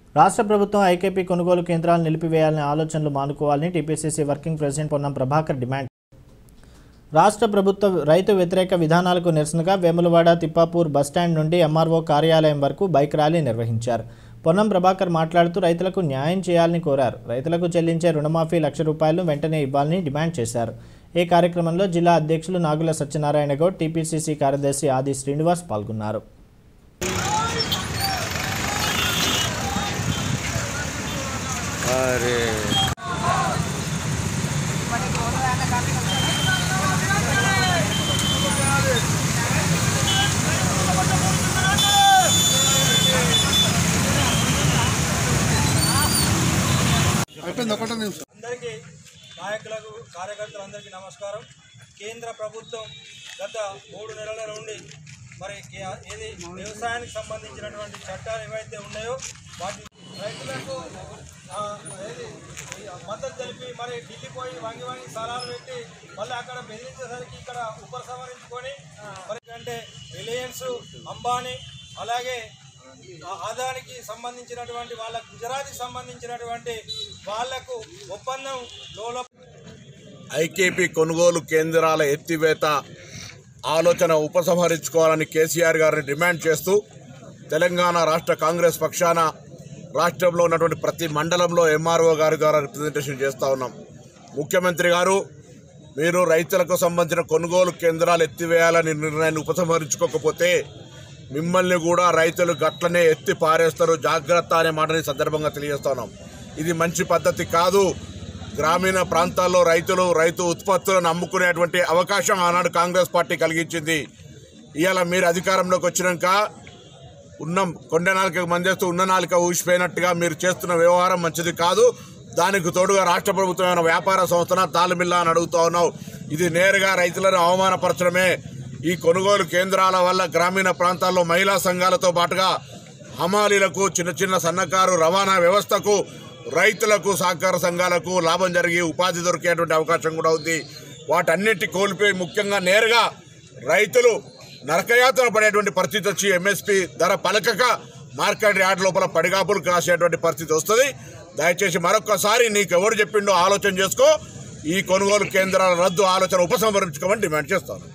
రాష్ట్ర ప్రభుత్వం ఐకేపీ కొనుగోలు కేంద్రాలు నిలిపివేయాలనే ఆలోచనలు మానుకోవాలని TPCC working president Ponnam Prabhakar demand రాష్ట్ర ప్రభుత్వ రైతు వ్యతిరేక విధానాలకు నిరసనగా వేములవాడ తిప్పాపూర్ బస్టాండ్ నుండి ఎంఆర్ఓ కార్యాలయం వరకు బైక్ ర్యాలీ నిర్వహించారు పొన్నం ప్రభాకర్ మాట్లాడుతూ రైతులకు న్యాయం చేయాలని కోరారు రైతులకు చెల్లించే రుణమాఫీ లక్ష రూపాయలు వెంటనే ఇవ్వాలని డిమాండ్ చేశారు ఈ కార్యక్రమంలో జిల్లా అధ్యక్షులు నాగుల సత్యనారాయణ గౌడ్ టీపీసీసీ కార్యదర్శి ఆది శ్రీనివాస్ పాల్గొన్నారు అరే అయిపోయింది ఒకటే నిమిషం అందరికీ నాయకులకు కార్యకర్తలందరికీ నమస్కారం కేంద్ర ప్రభుత్వం గత మూడు నెలల నుండి మరి కే- ఏది వ్యవసాయానికి సంబంధించినటువంటి చట్టాలు ఏవైతే ఉన్నాయో వాటి రైతులకు ఆ, ఏది ఈ మద్దతు తెలిపి మరి ఢిల్లీ పోయి వంగి వంగి స్థలాలు పెట్టి మళ్ళీ అక్కడ బెదిరించేసరికి ఇక్కడ ఉపసంహరించుకొని మరి అంటే రిలయన్స్ అంబానీ అలాగే ఆ ఆదానికి సంబంధించినటువంటి వాళ్ళ గుజరాత్కి సంబంధించినటువంటి వాళ్లకు ఒప్పందం లోలో ఐకేపీ కొనుగోలు కేంద్రాల ఎత్తివేత ఆలోచన ఉపసంహరించుకోవాలని కేసీఆర్ గారిని డిమాండ్ చేస్తూ తెలంగాణ రాష్ట్ర కాంగ్రెస్ పక్షాన రాష్ట్రంలో ఉన్నటువంటి ప్రతి మండలంలో ఎంఆర్ఓ గారి ద్వారా రిప్రజెంటేషన్ చేస్తూ ఉన్నాం ముఖ్యమంత్రి గారు మీరు రైతులకు సంబంధించిన కొనుగోలు కేంద్రాలు ఎత్తివేయాలని నిర్ణయాన్ని ఉపసంహరించుకోకపోతే మిమ్మల్ని కూడా రైతులు గట్లనే ఎత్తి పారేస్తారు జాగ్రత్త అనే మాటని సందర్భంగా తెలియజేస్తున్నాం ఇది మంచి పద్ధతి కాదు గ్రామీణ ప్రాంతాల్లో రైతులు రైతు ఉత్పత్తులను అమ్ముకునేటువంటి అవకాశం ఆనాడు కాంగ్రెస్ పార్టీ కలిగించింది ఇవాళ మీరు అధికారంలోకి వచ్చినాక ఉన్న కొండ నాలుక మందేస్తూ ఉన్న నాలుక ఊసిపోయినట్టుగా మీరు చేస్తున్న వ్యవహారం మంచిది కాదు దానికి తోడుగా రాష్ట్ర ప్రభుత్వం ఏమైనా వ్యాపార సంస్థన తాళమిల్లా అని అడుగుతా ఉన్నావు ఇది నేరుగా రైతులను అవమానపరచడమే ఈ కొనుగోలు కేంద్రాల వల్ల గ్రామీణ ప్రాంతాల్లో మహిళా సంఘాలతో పాటుగా హమాలీలకు చిన్న చిన్న సన్నకారు రవాణా వ్యవస్థకు రైతులకు సహకార సంఘాలకు లాభం జరిగి ఉపాధి దొరికేటువంటి అవకాశం కూడా ఉంది వాటన్నిటి కోల్పోయి ముఖ్యంగా నేరుగా రైతులు నరకయాతన పడేటువంటి పరిస్థితి వచ్చి ఎంఎస్పి ధర పలకక మార్కెట్ యార్డ్ లోపల పడిగాపులు కాసేటువంటి పరిస్థితి వస్తుంది దయచేసి మరొక్కసారి నీకు ఎవరు చెప్పిండో ఆలోచన చేసుకో ఈ కొనుగోలు కేంద్రాల రద్దు ఆలోచన ఉపసంహరించుకోమని డిమాండ్ చేస్తాను